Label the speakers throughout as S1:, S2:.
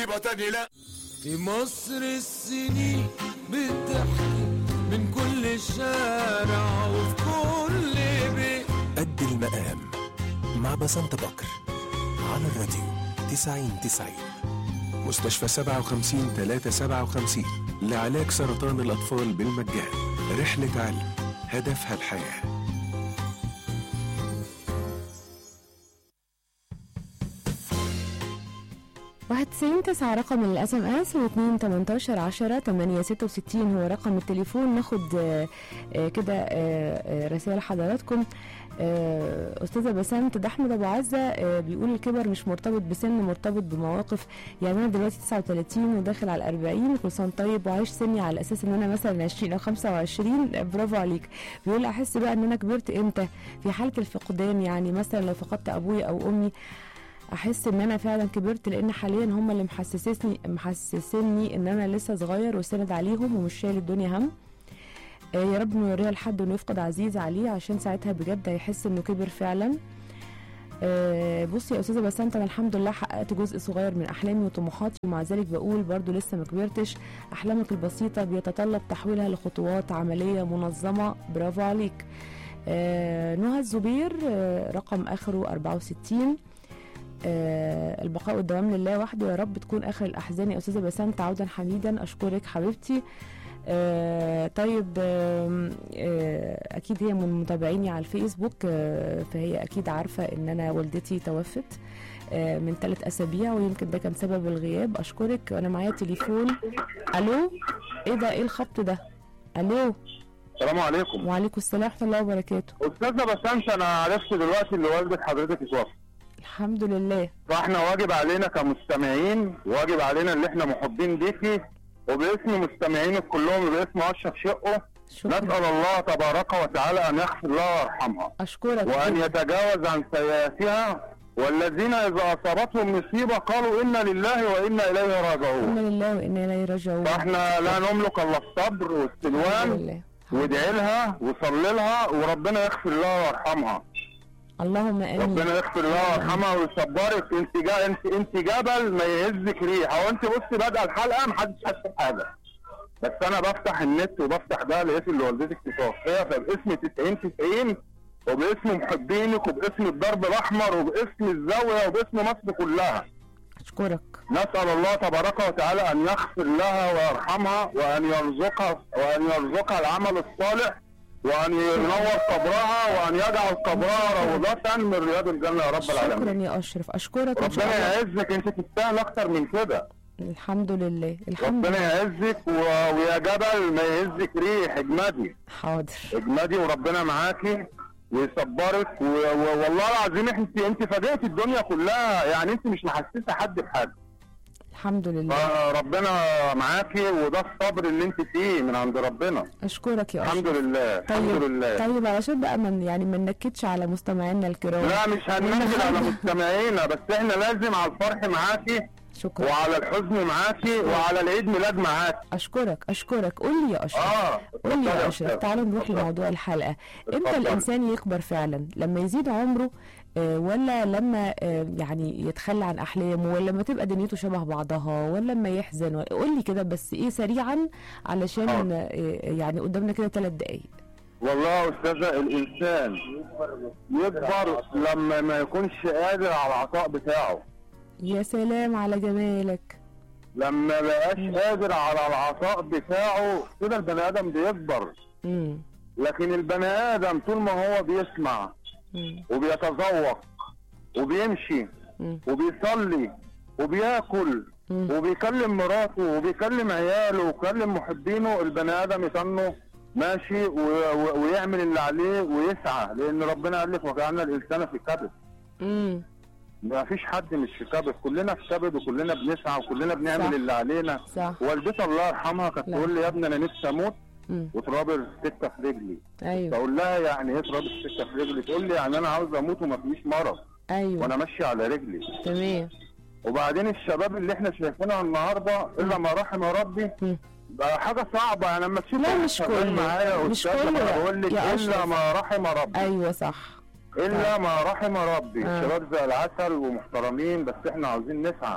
S1: مصيبة تانية لا
S2: في مصر السنين بتحكي من كل شارع وفي كل بيت
S3: قد المقام مع بسنت بكر على الراديو 90 90 مستشفى 57 357 لعلاج سرطان الأطفال بالمجان رحلة علم هدفها الحياه
S4: واحد تسعين تسعة رقم الاس ام اس واتنين تمنتاشر عشرة تمانية ستة وستين هو رقم التليفون ناخد آه، آه، كده آه، آه، رسائل حضراتكم آه، استاذه بسنت ده احمد ابو عزه آه، بيقول الكبر مش مرتبط بسن مرتبط بمواقف يعني انا دلوقتي 39 وداخل على 40 كل سنه طيب وعايش سني على اساس ان انا مثلا 20 او 25 آه، برافو عليك بيقول احس بقى ان انا كبرت امتى في حاله الفقدان يعني مثلا لو فقدت ابويا او امي احس ان انا فعلا كبرت لان حاليا هم اللي محسسني محسسني ان انا لسه صغير وسند عليهم ومش شايل الدنيا هم آه، يا رب ما يوريها لحد انه يفقد عزيز عليه عشان ساعتها بجد هيحس انه كبر فعلا آه، بصي يا استاذه بسنت انا الحمد لله حققت جزء صغير من احلامي وطموحاتي ومع ذلك بقول برضو لسه ما كبرتش احلامك البسيطه بيتطلب تحويلها لخطوات عمليه منظمه برافو عليك آه، نهى الزبير آه، رقم اخره 64 آه، البقاء والدوام لله وحده يا رب تكون اخر الاحزان يا استاذه بسنت عودا حميدا اشكرك حبيبتي آه طيب آم، آه اكيد هي من متابعيني على الفيسبوك آه فهي اكيد عارفه ان انا والدتي توفت آه من ثلاث اسابيع ويمكن ده كان سبب الغياب اشكرك وانا معايا تليفون الو ايه ده ايه الخبط ده الو
S5: السلام عليكم
S4: وعليكم السلام ورحمه الله وبركاته
S5: استاذه بسنت انا عرفت دلوقتي اللي والده حضرتك اتوفى
S4: الحمد لله
S5: فاحنا واجب علينا كمستمعين واجب علينا اللي احنا محبين بيكي وباسم مستمعينك كلهم وباسم اشرف شقه
S4: شكرا
S5: نسال الله تبارك وتعالى ان يغفر لها ويرحمها
S4: اشكرك
S5: وان يتجاوز عن سيئاتها والذين اذا اصابتهم مصيبه قالوا انا لله وانا اليه
S4: انا
S5: راجعون
S4: لله وانا اليه راجعون
S5: فاحنا لا نملك الا الصبر
S4: الحمد
S5: والسلوان
S4: لله
S5: وادعي لها وصلي لها وربنا يغفر لها ويرحمها
S4: اللهم امين
S5: ربنا يغفر لها ويرحمها ويصبرك انت جا انت انت جبل ما يهزك ريح هو انت بصي بادئه الحلقه محدش حاسس بحاجه بس انا بفتح النت وبفتح ده لقيت اللي والدتك متوفيه فباسم 90 90 وباسم محبينك وباسم الدرب الاحمر وباسم الزاويه وباسم مصر كلها
S4: اشكرك
S5: نسال الله تبارك وتعالى ان يغفر لها ويرحمها وان يرزقها وان يرزقها العمل الصالح وان ينور قبرها وان يجعل قبرها روضه من رياض الجنه يا رب العالمين
S4: شكرا يا اشرف اشكرك ان شاء
S5: ربنا
S4: الله
S5: يعزك انت تستاهل اكتر من كده
S4: الحمد لله الحمد
S5: ربنا
S4: لله
S5: يعزك و... ويا جبل ما يهزك ريح اجمدي
S4: حاضر
S5: اجمدي وربنا معاكي ويصبرك و... و... والله العظيم انت انت فاجئتي الدنيا كلها يعني انت مش محسسه حد بحاجه
S4: الحمد لله
S5: فربنا معاكي وده الصبر اللي انت فيه من عند ربنا
S4: اشكرك يا
S5: الحمد
S4: اشرف
S5: لله الحمد
S4: طيب
S5: لله
S4: طيب علشان بقى من يعني ما ننكدش على مستمعينا الكرام
S5: لا مش هننزل على مستمعينا بس احنا لازم على الفرح معاكي
S4: شكرا
S5: وعلى الحزن معاكي وعلى العيد ميلاد معاكي
S4: اشكرك اشكرك قول لي يا اشرف
S5: اه
S4: قول لي
S5: اتفضل
S4: يا
S5: يا
S4: اشرف
S5: أستاذ.
S4: تعالوا نروح
S5: اتفضل.
S4: لموضوع الحلقه امتى
S5: اتفضل.
S4: الانسان يكبر فعلا لما يزيد عمره آه، ولا لما آه، يعني يتخلى عن احلامه ولا لما تبقى دنيته شبه بعضها ولا لما يحزن ولا- قول لي كده بس ايه سريعا علشان
S5: حاضر.
S4: آه، يعني قدامنا كده ثلاث دقايق
S5: والله يا استاذه الانسان يكبر لما ما يكونش قادر على العطاء بتاعه
S4: يا سلام على جمالك
S5: لما بقاش قادر على العطاء بتاعه كده البني ادم بيكبر
S4: امم
S5: لكن البني ادم طول ما هو بيسمع
S4: امم
S5: وبيتذوق وبيمشي
S4: مم.
S5: وبيصلي وبياكل
S4: مم.
S5: وبيكلم مراته وبيكلم عياله وبيكلم محبينه البني ادم يتنه ماشي و... و... ويعمل اللي عليه ويسعى لان ربنا قال لك وجعلنا الانسان في كبد
S4: امم
S5: ما فيش حد مش في كبد كلنا في كبد وكلنا بنسعى وكلنا بنعمل
S4: صح.
S5: اللي علينا
S4: صح
S5: والدتي الله يرحمها كانت
S4: لا.
S5: تقول لي يا ابني انا نفسي اموت
S4: امم
S5: وتراب السكه في رجلي
S4: ايوه
S5: بقول لها يعني ايه تراب السكه في رجلي تقول لي يعني انا عاوز اموت وما فيش مرض
S4: ايوه
S5: وانا ماشي على رجلي
S4: تمام
S5: وبعدين الشباب اللي احنا شايفينها النهارده الا ما رحم ربي
S4: مم.
S5: بقى حاجه صعبه يعني لما تشوف
S4: لا،
S5: واحد
S4: مش
S5: شغال
S4: كله.
S5: معايا
S4: مش
S5: أستاذ،
S4: كله
S5: أنا
S4: يا-
S5: بقول لك
S4: يا
S5: الا
S4: أشرف.
S5: ما رحم ربي
S4: ايوه صح
S5: الا ما رحم ربي
S4: آه.
S5: الشباب زي العسل ومحترمين بس احنا عاوزين نسعى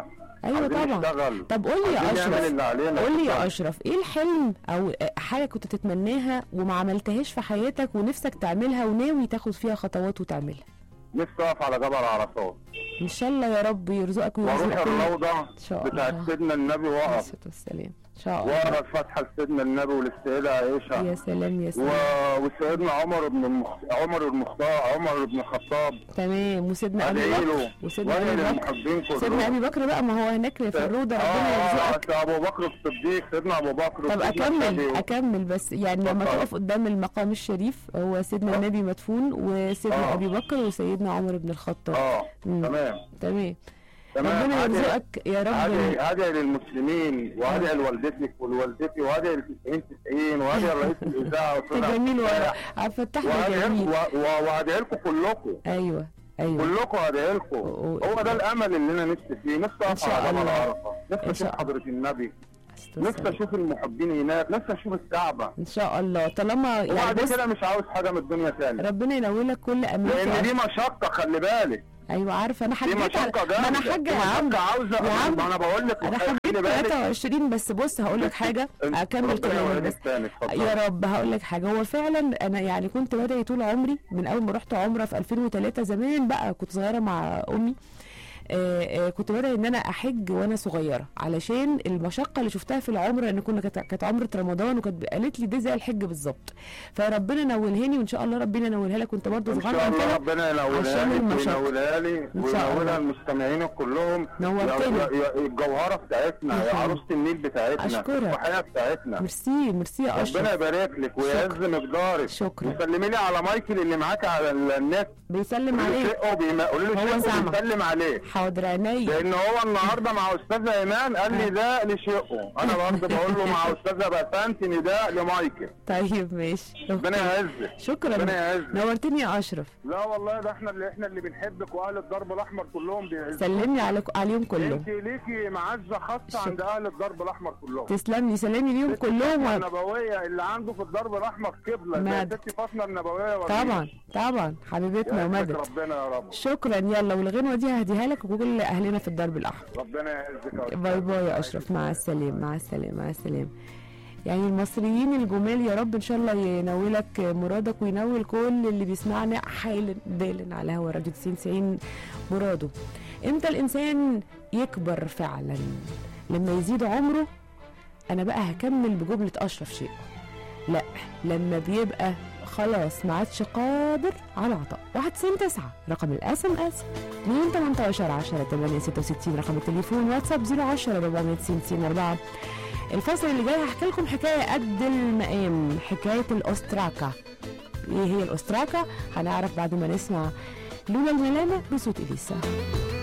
S4: ايوه
S5: عايزين
S4: طبعا
S5: نشتغل
S4: طب قول لي يا
S5: عايزين نعمل
S4: اشرف
S5: اللي علينا
S4: قول لي يا
S5: نشتغل.
S4: اشرف ايه الحلم او حاجه كنت تتمناها وما عملتهاش في حياتك ونفسك تعملها وناوي تاخد فيها خطوات وتعملها
S5: نفسي اقف على جبل عرفات
S4: ان شاء الله يا رب يرزقك
S5: واروح
S4: ويرزق كل
S5: الروضه
S4: شاء
S5: بتاعت
S4: الله.
S5: سيدنا النبي
S4: عليه
S5: واقف
S4: الصلاه والسلام ان شاء الله
S5: واقرا الفاتحه لسيدنا النبي وللسيده عائشه
S4: يا سلام يا
S5: و...
S4: سلام
S5: وسيدنا عمر بن المخ... عمر المختار عمر بن الخطاب
S4: تمام وسيدنا ابي
S5: ادعي
S4: بكر
S5: له
S4: وسيدنا
S5: وادعي
S4: ابي بكر
S5: للمحبين كلهم
S4: سيدنا ابي بكر بقى ما هو هناك في الروضه ربنا
S5: آه،
S4: يرزقك
S5: آه، ابو بكر الصديق سيدنا ابو بكر
S4: طب
S5: وسيدنا
S4: اكمل
S5: النبي.
S4: اكمل بس يعني لما
S5: اتفضل.
S4: تقف قدام المقام الشريف هو سيدنا
S5: آه.
S4: النبي مدفون وسيدنا
S5: آه.
S4: ابي بكر وسيدنا عمر بن الخطاب
S5: اه
S4: مم.
S5: تمام
S4: تمام
S5: تمام
S4: ربنا
S5: هدعي-
S4: يرزقك يا رب
S5: هدعي هدعي للمسلمين وهدعي لوالدتك ولوالدتي وهدعي ل 90 90 وهدعي لرئيس الاذاعه
S4: انت جميل ورا عبد الفتاح ده
S5: وهدعي لكم
S4: جميل
S5: و- و- وهدعي لكم كلكم
S4: ايوه ايوه
S5: كلكم هدعي لكم
S4: و-
S5: هو ده الامل اللي انا نفسي فيه نفسي
S4: إن
S5: اقف
S4: شاء
S5: على جبل
S4: الله.
S5: عرفه
S4: إن
S5: نفسي اشوف
S4: شاء الله.
S5: حضره النبي نفسي اشوف المحبين هناك نفسي اشوف الكعبه
S4: ان شاء الله طالما يعني
S5: وبعد
S4: بص
S5: كده مش عاوز حاجه من الدنيا تاني
S4: ربنا ينولك كل
S5: لان
S4: امنيات
S5: دي مشقه خلي بالك
S4: ايوه عارفه انا
S5: دي
S4: حجيت على
S5: مشقه
S4: ما انا
S5: جامده
S4: حاجه
S5: دي
S4: يا عم
S5: مشقه عاوزه
S4: يا عم.
S5: ما انا بقول لك
S4: انا حجيت
S5: خلي بالك
S4: 23 بس بص هقول لك حاجه اكمل
S5: ربنا
S4: كلامك
S5: يوريك
S4: بس
S5: تاني اتفضل.
S4: يا رب هقول لك حاجه هو فعلا انا يعني كنت بدعي طول عمري من اول ما رحت عمره في 2003 زمان بقى كنت صغيره مع امي آه، آه، كنت بدعي ان انا احج وانا صغيره علشان المشقه اللي شفتها في العمره ان كنا كانت كانت عمره رمضان وكانت قالت لي دي زي الحج بالظبط فربنا نولهاني وان شاء الله ربنا ينولها لك وانت برضه
S5: ان
S4: صغير
S5: شاء
S4: عن
S5: الله
S4: كده
S5: ربنا ينولها
S4: عشان
S5: لي
S4: المشقة.
S5: وينولها لي
S4: إن شاء الله.
S5: وينولها المستمعين كلهم
S4: نورتني.
S5: يا- يا- الجوهره بتاعتنا يا
S4: أشكرك.
S5: عروسه النيل بتاعتنا
S4: أشكرك.
S5: الحياه بتاعتنا
S4: ميرسي ميرسي يا
S5: ربنا
S4: اشرف
S5: يبارك لك ويعز مقدارك
S4: شكرا.
S5: وسلمي لي على مايكل اللي معاك على النت
S4: بيسلم
S5: قولي له
S4: عليك
S5: شقه وبيما- قولي له
S4: هو
S5: شقه
S4: سامع.
S5: وبيسلم عليه
S4: حاضر عيني
S5: لان هو النهارده مع استاذه ايمان قال لي ده لشقه انا برضه بقول له مع استاذه بسنت نداء لمايكل
S4: طيب ماشي
S5: ربنا يعزك
S4: شكرا
S5: ربنا يعزك
S4: نورتني يا اشرف
S5: لا والله ده احنا اللي احنا اللي بنحبك واهل الضرب الاحمر كلهم بيعزوك
S4: سلمني على عليهم كلهم
S5: انت ليكي معزه خاصه
S4: شكرا.
S5: عند اهل الضرب الاحمر كلهم
S4: تسلم لي سلامي ليهم كلهم و...
S5: النبويه اللي عنده في الضرب الاحمر قبله
S4: ماد.
S5: زي ست فاطمه النبويه ولا
S4: طبعا طبعا حبيبتنا
S5: يعزك
S4: ومدد
S5: ربنا يا رب
S4: شكرا يلا والغنوه دي هديها لك وكل اهلنا في الدرب الاحمر
S5: ربنا يعزك يا رب.
S4: باي باي يا اشرف مع السلامه مع السلامه مع السلامه يعني المصريين الجمال يا رب ان شاء الله ينولك مرادك وينول كل اللي بيسمعنا حالا بالا على هوا راديو 90 90 مراده امتى الانسان يكبر فعلا لما يزيد عمره انا بقى هكمل بجمله اشرف شيء لا لما بيبقى خلاص ما عادش قادر على العطاء 199 رقم الاس ام اس 218 10 8 66 رقم التليفون واتساب 010 490 4 الفصل اللي جاي هحكي لكم حكايه قد المقام حكايه الاستراكا ايه هي الاستراكا هنعرف بعد ما نسمع لولا الملامه بصوت اليسا